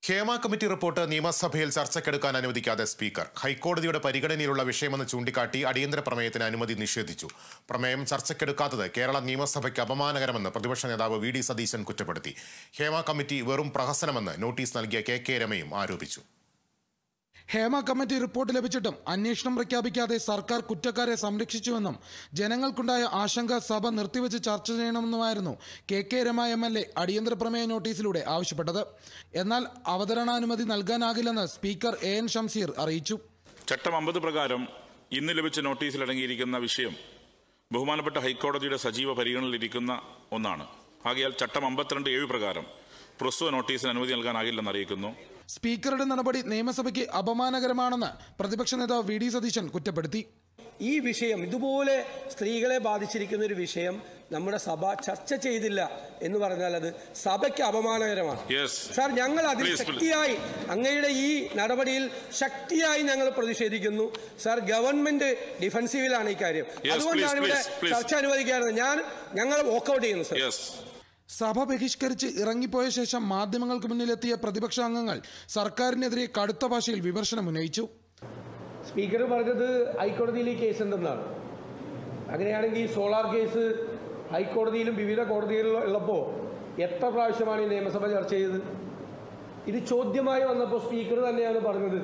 Hema committee report നിയമസഭയിൽ ചർച്ചയ്ക്കെടുക്കാൻ അനുവദിക്കാതെ speaker ഹൈക്കോടതിയുടെ പരിഗണനയിലുള്ള വിഷയമെന്ന് ചൂണ്ടിക്കാട്ടി അടിയന്തര പ്രമേയത്തിന് അനുമതി നിഷേധിച്ചു പ്രമേയം ചർച്ചയ്ക്കെടുക്കാത്തത് കേരള നിയമസഭയ്ക്ക് അപമാനകരമെന്ന് പ്രതിപക്ഷ നേതാവ് വി ഡി സതീശൻ കുറ്റപ്പെടുത്തി ഹേമ കമ്മിറ്റി വെറും പ്രഹസനമെന്ന് നോട്ടീസ് നൽകിയ കെ കെ രമയും ആരോപിച്ചു ഹേമ കമ്മിറ്റി റിപ്പോർട്ട് ലഭിച്ചിട്ടും അന്വേഷണം പ്രഖ്യാപിക്കാതെ സർക്കാർ കുറ്റക്കാരെ സംരക്ഷിച്ചുവെന്നും ജനങ്ങൾക്കുണ്ടായ ആശങ്ക സഭ നിർത്തിവെച്ച് ചർച്ച ചെയ്യണമെന്നുമായിരുന്നു K K Rama M L A അടിയന്തര പ്രമേയ നോട്ടീസിലൂടെ ആവശ്യപ്പെട്ടത് എന്നാൽ അവതരണാനുമതി നൽകാനാകില്ലെന്ന് സ്പീക്കർ എ എൻ ഷംസീർ അറിയിച്ചു ചട്ടം അമ്പത് പ്രകാരം ഇന്ന് ലഭിച്ച നോട്ടീസിൽ അടങ്ങിയിരിക്കുന്ന വിഷയം ബഹുമാനപ്പെട്ട ഹൈക്കോടതിയുടെ സജീവ പരിഗണനയിലിരിക്കുന്ന ഒന്നാണ് ആകയാൽ ചട്ടം അമ്പത്തിരണ്ട് ഏഴ് പ്രകാരം പ്രസ്തുത നോട്ടീസിന് അനുമതി നൽകാനാകില്ലെന്ന് അറിയിക്കുന്നു സ്പീക്കറുടെ നടപടി നിയമസഭയ്ക്ക് അപമാനകരമാണെന്ന് പ്രതിപക്ഷ നേതാവ് വി ഡി സതീശൻ കുറ്റപ്പെടുത്തി ഈ വിഷയം ഇതുപോലെ സ്ത്രീകളെ ബാധിച്ചിരിക്കുന്ന ഒരു വിഷയം നമ്മുടെ സഭ ചർച്ച ചെയ്തില്ല എന്ന് പറഞ്ഞാൽ അത് സഭയ്ക്ക് അപമാനകരമാണ് Yes. സാർ ഞങ്ങൾ അതിൽ Please, please. ശക്തിയായി അങ്ങയുടെ ഈ നടപടിയിൽ ശക്തിയായി ഞങ്ങൾ പ്രതിഷേധിക്കുന്നു സാർ ഗവൺമെന്റ് ഡിഫൻസീവിലാണ് ഈ കാര്യം Yes, അതുകൊണ്ടാണ് please, ഇവിടെ please, please. ചർച്ച അനുവദിക്കാറുള്ളത് ഞാൻ ഞങ്ങൾ വോക്കൗട്ട് ചെയ്യുന്നു സാർ യെസ് സഭ ബഹിഷ്കരിച്ച് ഇറങ്ങിപ്പോയ ശേഷം മാധ്യമങ്ങൾക്ക് മുന്നിലെത്തിയ പ്രതിപക്ഷ അംഗങ്ങൾ സർക്കാരിനെതിരെ കടുത്ത ഭാഷയിൽ വിമർശനം ഉന്നയിച്ചു സ്പീക്കർ പറഞ്ഞത് ഹൈക്കോടതിയിൽ ഈ കേസ് ഉണ്ടെന്നാണ് അങ്ങനെയാണെങ്കിൽ ഈ സോളാർ കേസ് ഹൈക്കോടതിയിലും വിവിധ കോടതികളിലും ഉള്ളപ്പോൾ എത്ര പ്രാവശ്യമാണ് ഈ നിയമസഭ ചർച്ച ചെയ്തത് ഇത് ചോദ്യമായി വന്നപ്പോൾ സ്പീക്കർ തന്നെയാണ് പറഞ്ഞത്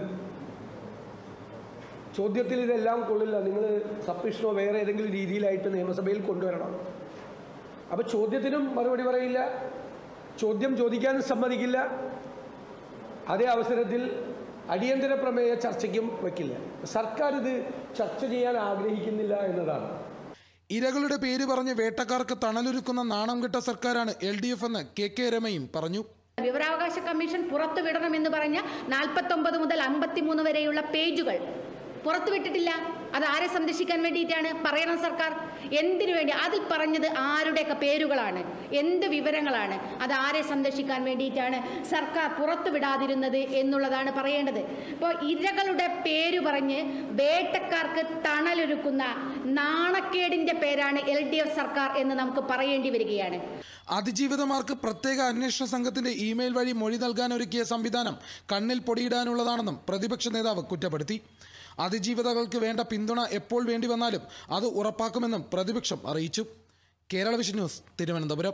ചോദ്യത്തിൽ ഇതെല്ലാം കൊള്ളില്ല നിങ്ങൾ സബ്മിഷനോ വേറെ ഏതെങ്കിലും രീതിയിലായിട്ട് നിയമസഭയിൽ കൊണ്ടുവരണം അപ്പോൾ ചോദ്യത്തിനും മറുപടി പറയില്ല ചോദ്യം ചോദിക്കാനും സമ്മതിക്കില്ല അതേ അവസരത്തിൽ അടിയന്തര പ്രമേയ ചർച്ചയ്ക്കും വയ്ക്കില്ല സർക്കാർ ഇത് ചർച്ച ചെയ്യാൻ ആഗ്രഹിക്കുന്നില്ല എന്നതാണ് ഇരകളുടെ പേര് പറഞ്ഞ് വേട്ടക്കാർക്ക് തണലൊരുക്കുന്ന നാണം കെട്ട സർക്കാരാണ് എൽ ഡി എഫ് എന്ന് കെ കെ രമയും പറഞ്ഞു വിവരാവകാശ കമ്മീഷൻ പുറത്തുവിടണമെന്ന് പറഞ്ഞ നാൽപ്പത്തൊമ്പത് മുതൽ അമ്പത്തിമൂന്ന് വരെയുള്ള പേജുകൾ പുറത്തുവിട്ടിട്ടില്ല അത് ആരെ സംരക്ഷിക്കാൻ വേണ്ടിയിട്ടാണ് പറയണം സർക്കാർ എന്തിനു വേണ്ടി അതിൽ പറഞ്ഞത് ആരുടെയൊക്കെ പേരുകളാണ് എന്ത് വിവരങ്ങളാണ് അത് ആരെ സംരക്ഷിക്കാൻ വേണ്ടിയിട്ടാണ് സർക്കാർ പുറത്തുവിടാതിരുന്നത് എന്നുള്ളതാണ് പറയേണ്ടത് ഇപ്പോൾ ഇരകളുടെ പേര് പറഞ്ഞ് വേട്ടക്കാർക്ക് തണലൊരുക്കുന്ന നാണക്കേടിന്റെ പേരാണ് എൽ ഡി എഫ് സർക്കാർ എന്ന് നമുക്ക് പറയേണ്ടി വരികയാണ് അതിജീവിതമാർക്ക് പ്രത്യേക അന്വേഷണ സംഘത്തിന്റെ ഇമെയിൽ വഴി മൊഴി നൽകാൻ ഒരുക്കിയ സംവിധാനം കണ്ണിൽ പൊടിയിടാനുള്ളതാണെന്നും പ്രതിപക്ഷ നേതാവ് കുറ്റപ്പെടുത്തി അതിജീവിതകൾക്ക് വേണ്ട പിന്തുണ എപ്പോൾ വേണ്ടി വന്നാലും അത് ഉറപ്പാക്കുമെന്നും പ്രതിപക്ഷം അറിയിച്ചു Kerala vision news Thiruvananthapuram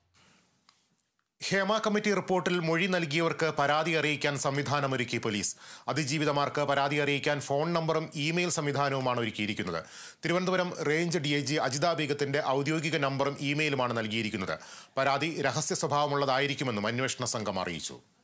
Hema committee റിപ്പോർട്ടിൽ മൊഴി നൽകിയവർക്ക് പരാതി അറിയിക്കാൻ സംവിധാനമൊരുക്കി പോലീസ് അതിജീവിതമാർക്ക് പരാതി അറിയിക്കാൻ ഫോൺ നമ്പറും ഇമെയിൽ സംവിധാനവുമാണ് ഒരുക്കിയിരിക്കുന്നത് Thiruvananthapuram range D I G Ajitha ബീഗത്തിന്റെ ഔദ്യോഗിക നമ്പറും ഇമെയിലുമാണ് നൽകിയിരിക്കുന്നത് പരാതി രഹസ്യ സ്വഭാവമുള്ളതായിരിക്കുമെന്നും അന്വേഷണ സംഘം അറിയിച്ചു